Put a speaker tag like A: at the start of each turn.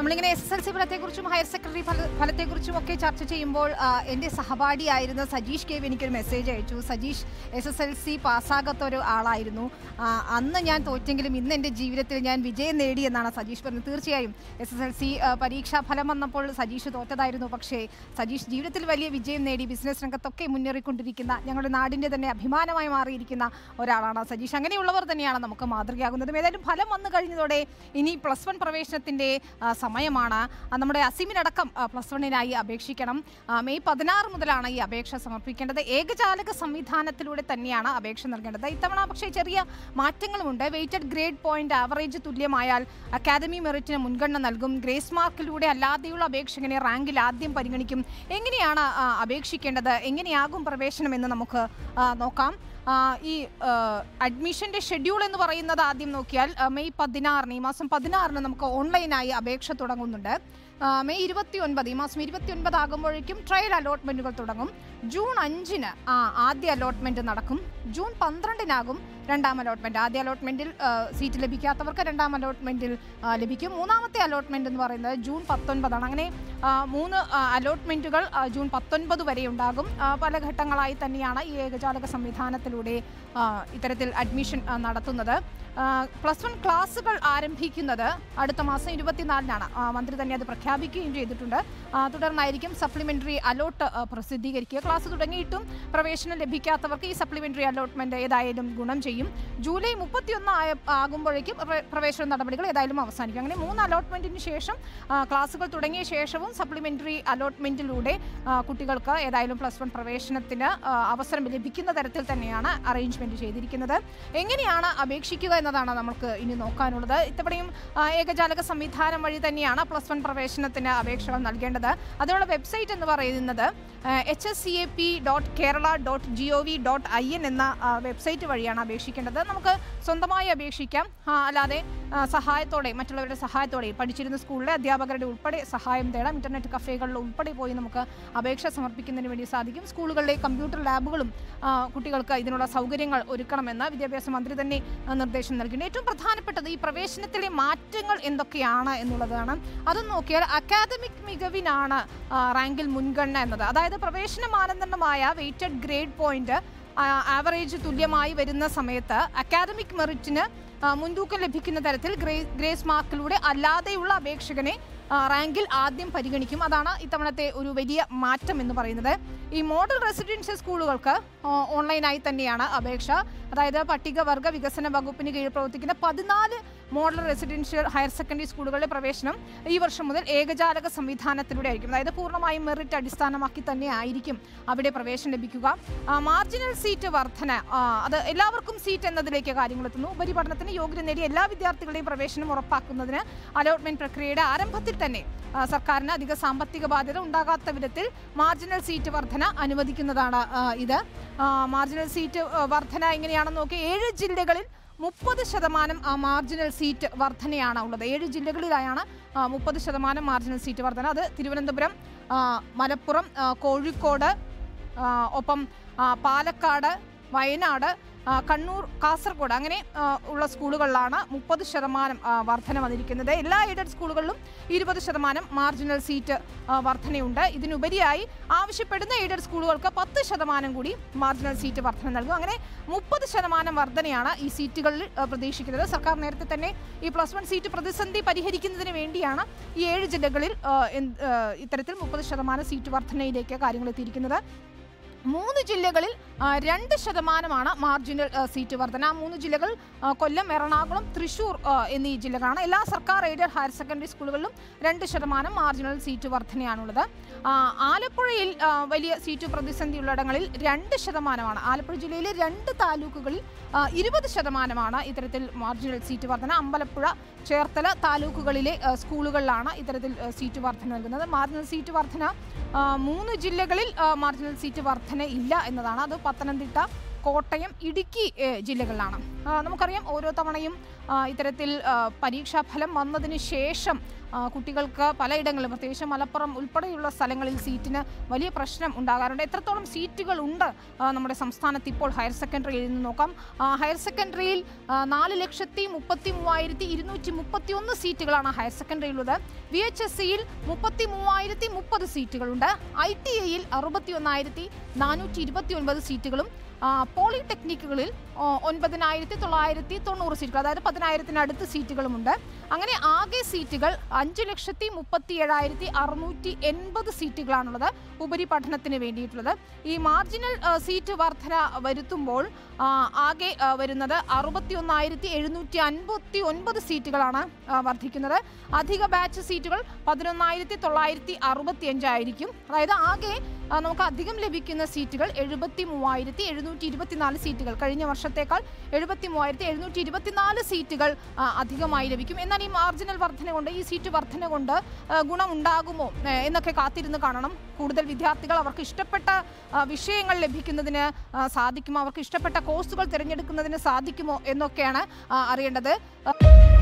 A: നമ്മളിങ്ങനെ S S L C ഫലത്തെക്കുറിച്ചും higher secondary ഫല ഫലത്തെക്കുറിച്ചും ഒക്കെ ചർച്ച ചെയ്യുമ്പോൾ ആ, എൻ്റെ സഹപാഠിയായിരുന്ന സജീഷ് കെ വി എനിക്കൊരു മെസ്സേജ് അയച്ചു Sajeesh S S L C പാസ്സാകാത്ത ഒരു ആളായിരുന്നു ആ, അന്ന് ഞാൻ തോറ്റെങ്കിലും ഇന്ന് എൻ്റെ ജീവിതത്തിൽ ഞാൻ വിജയം നേടി എന്നാണ് സജീഷ് പറഞ്ഞത് തീർച്ചയായും എസ് എസ് എൽ സി പരീക്ഷാ ഫലം വന്നപ്പോൾ സജീഷ് തോറ്റതായിരുന്നു പക്ഷേ സജീഷ് ജീവിതത്തിൽ വലിയ വിജയം നേടി ബിസിനസ് രംഗത്തൊക്കെ മുന്നേറിക്കൊണ്ടിരിക്കുന്ന ഞങ്ങളുടെ നാടിൻ്റെ തന്നെ അഭിമാനമായി മാറിയിരിക്കുന്ന ഒരാളാണ് സജീഷ് അങ്ങനെയുള്ളവർ തന്നെയാണ് നമുക്ക് മാതൃകയാകുന്നതും ഏതായാലും ഫലം വന്നു കഴിഞ്ഞതോടെ ഇനി പ്ലസ് വൺ പ്രവേശനത്തിൻ്റെ ആ, സമയമാണ് ആ, നമ്മുടെ അസിമിനടക്കം പ്ലസ് വണ്ണിനായി അപേക്ഷിക്കണം ആ, മെയ് പതിനാറ് മുതലാണ് ഈ അപേക്ഷ സമർപ്പിക്കേണ്ടത് ഏകജാലക സംവിധാനത്തിലൂടെ തന്നെയാണ് അപേക്ഷ നൽകേണ്ടത് ഇത്തവണ പക്ഷേ ചെറിയ മാറ്റങ്ങളുമുണ്ട് വെയ്റ്റഡ് ഗ്രേഡ് പോയിന്റ് ആവറേജ് തുല്യമായാൽ അക്കാദമി മെറിറ്റിന് മുൻഗണന നൽകും ഗ്രേസ് മാർക്കിലൂടെ അല്ലാതെയുള്ള അപേക്ഷകനെ റാങ്കിൽ ആദ്യം പരിഗണിക്കും എങ്ങനെയാണ് ആ, അപേക്ഷിക്കേണ്ടത് എങ്ങനെയാകും പ്രവേശനം എന്ന് നമുക്ക് ആ, നോക്കാം ആ, ഈ അഡ്മിഷൻ്റെ ഷെഡ്യൂൾ എന്ന് പറയുന്നത് ആദ്യം നോക്കിയാൽ ആ, മെയ് പതിനാറിന് ഈ മാസം പതിനാറിന് നമുക്ക് ഓൺലൈനായി അപേക്ഷ തുടങ്ങുന്നുണ്ട് ആ, മെയ് ഇരുപത്തി ഒൻപത് ഈ മാസം ഇരുപത്തി ഒൻപത് ആകുമ്പോഴേക്കും ട്രയൽ അലോട്ട്മെൻറ്റുകൾ തുടങ്ങും ജൂൺ അഞ്ചിന് ആ, ആദ്യ അലോട്ട്മെൻറ്റ് നടക്കും ജൂൺ പന്ത്രണ്ടിനാകും രണ്ടാം അലോട്ട്മെൻറ്റ് ആദ്യ അലോട്ട്മെൻറ്റിൽ സീറ്റ് ലഭിക്കാത്തവർക്ക് രണ്ടാം അലോട്ട്മെൻറ്റിൽ ആ, ലഭിക്കും മൂന്നാമത്തെ അലോട്ട്മെൻറ്റ് എന്ന് പറയുന്നത് ജൂൺ പത്തൊൻപതാണ് അങ്ങനെ ആ, മൂന്ന് അലോട്ട്മെൻറ്റുകൾ ജൂൺ പത്തൊൻപത് വരെ ഉണ്ടാകും ആ, പല ഘട്ടങ്ങളായി തന്നെയാണ് ഈ ഏകജാലക സംവിധാനത്തിലൂടെ ആ, ഇത്തരത്തിൽ അഡ്മിഷൻ ആ, നടത്തുന്നത് പ്ലസ് വൺ ക്ലാസ്സുകൾ ആരംഭിക്കുന്നത് അടുത്ത മാസം ഇരുപത്തിനാലിനാണ് ആ, മന്ത്രി തന്നെ അത് പ്രഖ്യാപിക്കുകയും ചെയ്തിട്ടുണ്ട് ആ, തുടർന്നായിരിക്കും സപ്ലിമെൻ്ററി അലോട്ട് ആ, പ്രസിദ്ധീകരിക്കുക ക്ലാസ് തുടങ്ങിയിട്ടും പ്രവേശനം ലഭിക്കാത്തവർക്ക് ഈ സപ്ലിമെൻ്ററി അലോട്ട്മെൻറ്റ് ഏതായാലും ഗുണം ചെയ്യും ജൂലൈ മുപ്പത്തിയൊന്ന് ആയ ആകുമ്പോഴേക്കും പ്ര- പ്രവേശന നടപടികൾ ഏതായാലും അവസാനിക്കും അങ്ങനെ മൂന്ന് അലോട്ട്മെൻറ്റിന് ശേഷം ആ, ക്ലാസ്സുകൾ തുടങ്ങിയ ശേഷവും സപ്ലിമെൻ്ററി അലോട്ട്മെൻറ്റിലൂടെ കുട്ടികൾക്ക് ഏതായാലും പ്ലസ് വൺ പ്രവേശനത്തിന് ആ, അവസരം ലഭിക്കുന്ന തരത്തിൽ തന്നെയാണ് അറേഞ്ച്മെൻറ്റ് ചെയ്തിരിക്കുന്നത് എങ്ങനെയാണ് അപേക്ഷിക്കുക എന്നതാണ് നമുക്ക് ഇനി നോക്കാനുള്ളത് ഇത്തവണയും ആ, ഏകജാലക സംവിധാനം വഴി തന്നെയാണ് പ്ലസ് വൺ പ്രവേശനത്തിന് അപേക്ഷകൾ നൽകേണ്ടത് അതിനുള്ള വെബ്സൈറ്റ് എന്ന് പറയുന്നത് H S C A P dot Kerala dot G O V dot I N എന്ന ആ, വെബ്സൈറ്റ് വഴിയാണ് അപേക്ഷിക്കേണ്ടത് നമുക്ക് സ്വന്തമായി അപേക്ഷിക്കാം ആ, അല്ലാതെ ആ, സഹായത്തോടെ മറ്റുള്ളവരുടെ സഹായത്തോടെ പഠിച്ചിരുന്ന സ്കൂളിലെ അധ്യാപകരുടെ ഉൾപ്പെടെ സഹായം തേടാം ഇന്റർനെറ്റ് കഫേകളിൽ ഉൾപ്പെടെ പോയി നമുക്ക് അപേക്ഷ സമർപ്പിക്കുന്നതിന് വേണ്ടി സാധിക്കും സ്കൂളുകളിലെ കമ്പ്യൂട്ടർ ലാബുകളും ആ, കുട്ടികൾക്ക് ഇതിനുള്ള സൗകര്യങ്ങൾ ഒരുക്കണമെന്ന് വിദ്യാഭ്യാസ മന്ത്രി തന്നെ ആ, നിർദ്ദേശം നൽകിയിട്ടുണ്ട് ഏറ്റവും പ്രധാനപ്പെട്ടത് ഈ പ്രവേശനത്തിലെ മാറ്റങ്ങൾ എന്തൊക്കെയാണ് എന്നുള്ളതാണ് അതും നോക്കിയാൽ അക്കാദമിക് മികവിനാണ് ആ, റാങ്കിൽ മുൻഗണന എന്നത് അതായത് പ്രവേശന മാനദണ്ഡമായ വെയ്റ്റഡ് ഗ്രേഡ് പോയിന്റ് ആവറേജ് തുല്യമായി വരുന്ന സമയത്ത് അക്കാദമിക് മെറിറ്റിന് ആ, മുൻതൂക്കം ലഭിക്കുന്ന തരത്തിൽ ഗ്രേ ഗ്രേസ് മാർക്കിലൂടെ അല്ലാതെയുള്ള അപേക്ഷകനെ ആ, റാങ്കിൽ ആദ്യം പരിഗണിക്കും അതാണ് ഇത്തവണത്തെ ഒരു വലിയ മാറ്റം എന്ന് പറയുന്നത് ഈ മോഡൽ റെസിഡൻഷ്യൽ സ്കൂളുകൾക്ക് ആ, ഓൺലൈനായി തന്നെയാണ് അപേക്ഷ അതായത് പട്ടികവർഗ വികസന വകുപ്പിന് കീഴിൽ പ്രവർത്തിക്കുന്ന പതിനാല് മോഡൽ റെസിഡൻഷ്യൽ ഹയർ സെക്കൻഡറി സ്കൂളുകളിലെ പ്രവേശനം ഈ വർഷം മുതൽ ഏകജാലക സംവിധാനത്തിലൂടെ ആയിരിക്കും അതായത് പൂർണ്ണമായും മെറിറ്റ് അടിസ്ഥാനമാക്കി തന്നെ ആയിരിക്കും അവിടെ പ്രവേശനം ലഭിക്കുക ആ, മാർജിനൽ സീറ്റ് വർധന ആ, അത് എല്ലാവർക്കും സീറ്റ് എന്നതിലേക്ക് കാര്യങ്ങൾ എത്തുന്നു ഉപരിപഠനത്തിന് യോഗ്യത നേടിയ എല്ലാ വിദ്യാർത്ഥികളുടെയും പ്രവേശനം ഉറപ്പാക്കുന്നതിന് അലോട്ട്മെന്റ് പ്രക്രിയയുടെ ആരംഭത്തിൽ തന്നെ ആ, സർക്കാരിന് അധിക സാമ്പത്തിക ബാധ്യത ഉണ്ടാകാത്ത വിധത്തിൽ മാർജിനൽ സീറ്റ് വർധന അനുവദിക്കുന്നതാണ് ആ, ഇത് ആ, മാർജിനൽ സീറ്റ് ആ, വർധന എങ്ങനെയാണെന്ന് നോക്കി ഏഴ് ജില്ലകളിൽ മുപ്പത് ശതമാനം ആ മാർജിനൽ സീറ്റ് വർധനയാണ് ഉള്ളത് ഏഴ് ജില്ലകളിലായാണ് മുപ്പത് ശതമാനം മാർജിനൽ സീറ്റ് വർധന അത് തിരുവനന്തപുരം ആ, മലപ്പുറം ആ, കോഴിക്കോട് ആ, ഒപ്പം ആ, പാലക്കാട് വയനാട് ആ, കണ്ണൂർ കാസർഗോഡ് അങ്ങനെ ആ, ഉള്ള സ്കൂളുകളിലാണ് മുപ്പത് ശതമാനം ആ, വർധന വന്നിരിക്കുന്നത് എല്ലാ എയ്ഡഡ് സ്കൂളുകളിലും ഇരുപത് ശതമാനം മാർജിനൽ സീറ്റ് ആ, വർധനയുണ്ട് ഇതിനുപരിയായി ആവശ്യപ്പെടുന്ന എയ്ഡഡ് സ്കൂളുകൾക്ക് പത്ത് ശതമാനം കൂടി മാർജിനൽ സീറ്റ് വർധന നൽകും അങ്ങനെ മുപ്പത് ശതമാനം വർധനയാണ് ഈ സീറ്റുകളിൽ ആ, പ്രതീക്ഷിക്കുന്നത് സർക്കാർ നേരത്തെ തന്നെ ഈ പ്ലസ് വൺ സീറ്റ് പ്രതിസന്ധി പരിഹരിക്കുന്നതിന് വേണ്ടിയാണ് ഈ ഏഴ് ജില്ലകളിൽ ആ, എന്ത്- ആ, ഇത്തരത്തിൽ മുപ്പത് ശതമാനം സീറ്റ് വർധനയിലേക്ക് കാര്യങ്ങൾ എത്തിയിരിക്കുന്നത് മൂന്ന് ജില്ലകളിൽ ആ, രണ്ട് ശതമാനമാണ് മാർജിനൽ ആ, സീറ്റ് വർധന ആ മൂന്ന് ജില്ലകൾ ആ, കൊല്ലം എറണാകുളം തൃശൂർ ആ, എന്നീ ജില്ലകളാണ് എല്ലാ സർക്കാർ എയ്ഡഡ് ഹയർ സെക്കൻഡറി സ്കൂളുകളിലും രണ്ട് ശതമാനം മാർജിനൽ സീറ്റ് വർധനയാണുള്ളത് ആ, ആലപ്പുഴയിൽ ആ, വലിയ സീറ്റ് പ്രതിസന്ധി ഉള്ളിടങ്ങളിൽ രണ്ട് ശതമാനമാണ് ആലപ്പുഴ ജില്ലയിലെ രണ്ട് താലൂക്കുകളിൽ ആ, ഇരുപത് ശതമാനമാണ് ഇത്തരത്തിൽ മാർജിനൽ സീറ്റ് വർധന അമ്പലപ്പുഴ ചേർത്തല താലൂക്കുകളിലെ ആ, സ്കൂളുകളിലാണ് ഇത്തരത്തിൽ ആ, സീറ്റ് വർധന നൽകുന്നത് മാർജിനൽ സീറ്റ് വർധന ആ, മൂന്ന് ജില്ലകളിൽ ആ, മാർജിനൽ സീറ്റ് വർധന ഇല്ല എന്നതാണ് അത് പത്തനംതിട്ട കോട്ടയം ഇടുക്കി ഏ, ജില്ലകളിലാണ് ആ, നമുക്കറിയാം ഓരോ തവണയും ആ, ഇത്തരത്തിൽ ആ, പരീക്ഷാഫലം വന്നതിന് ശേഷം ആ, കുട്ടികൾക്ക് പലയിടങ്ങളിലും പ്രത്യേകിച്ച് മലപ്പുറം ഉൾപ്പെടെയുള്ള സ്ഥലങ്ങളിൽ സീറ്റിന് വലിയ പ്രശ്നം ഉണ്ടാകാറുണ്ട് എത്രത്തോളം സീറ്റുകൾ ഉണ്ട് ആ, നമ്മുടെ സംസ്ഥാനത്ത് ഇപ്പോൾ ഹയർ സെക്കൻഡറിയിൽ നിന്ന് നോക്കാം ആ, ഹയർ സെക്കൻഡറിയിൽ ആ, നാല് ലക്ഷത്തി മുപ്പത്തി മൂവായിരത്തി ഇരുന്നൂറ്റി മുപ്പത്തി ഒന്ന് സീറ്റുകളാണ് ഹയർ സെക്കൻഡറിയിലുള്ളത് വി എച്ച് എസ് സിയിൽ മുപ്പത്തി മൂവായിരത്തി മുപ്പത് സീറ്റുകളുണ്ട് ഐ ടി ഐയിൽ അറുപത്തി ഒന്നായിരത്തി നാനൂറ്റി ഇരുപത്തി ഒൻപത് സീറ്റുകളും ആ, പോളിടെക്നിക്കുകളിൽ ഓ, ഒൻപതിനായിരത്തി തൊള്ളായിരത്തി തൊണ്ണൂറ് സീറ്റുകൾ അതായത് പതിനായിരത്തിനടുത്ത് സീറ്റുകളുമുണ്ട് അങ്ങനെ ആകെ സീറ്റുകൾ അഞ്ച് ലക്ഷത്തി മുപ്പത്തി ഏഴായിരത്തി അറുന്നൂറ്റി എൺപത് സീറ്റുകളാണുള്ളത് ഉപരിപഠനത്തിന് വേണ്ടിയിട്ടുള്ളത് ഈ മാർജിനൽ ആ, സീറ്റ് വർധന വരുത്തുമ്പോൾ ആ, ആകെ ആ, വരുന്നത് അറുപത്തി ഒന്നായിരത്തി എഴുന്നൂറ്റി അൻപത്തി ഒൻപത് സീറ്റുകളാണ് ആ, വർദ്ധിക്കുന്നത് അധിക ബാച്ച് സീറ്റുകൾ പതിനൊന്നായിരത്തി തൊള്ളായിരത്തി അറുപത്തി അഞ്ചായിരിക്കും അതായത് ആകെ ആ, നമുക്ക് അധികം ലഭിക്കുന്ന സീറ്റുകൾ എഴുപത്തി മൂവായിരത്തി എഴുന്നൂറ്റി ഇരുപത്തിനാല് സീറ്റുകൾ കഴിഞ്ഞ വർഷത്തേക്കാൾ എഴുപത്തി മൂവായിരത്തി എഴുന്നൂറ്റി ഇരുപത്തിനാല് സീറ്റുകൾ ആ, അധികമായി ലഭിക്കും എന്നാൽ ഈ മാർജിനൽ വർധന കൊണ്ട് ഈ സീറ്റ് വർധന കൊണ്ട് ആ, ഗുണമുണ്ടാകുമോ ഏ, എന്നൊക്കെ കാത്തിരുന്ന് കാണണം കൂടുതൽ വിദ്യാർത്ഥികൾ അവർക്ക് ഇഷ്ടപ്പെട്ട ആ, വിഷയങ്ങൾ ലഭിക്കുന്നതിന് ആ, സാധിക്കുമോ അവർക്ക് ഇഷ്ടപ്പെട്ട കോഴ്സുകൾ തിരഞ്ഞെടുക്കുന്നതിന് സാധിക്കുമോ എന്നൊക്കെയാണ് ആ, അറിയേണ്ടത്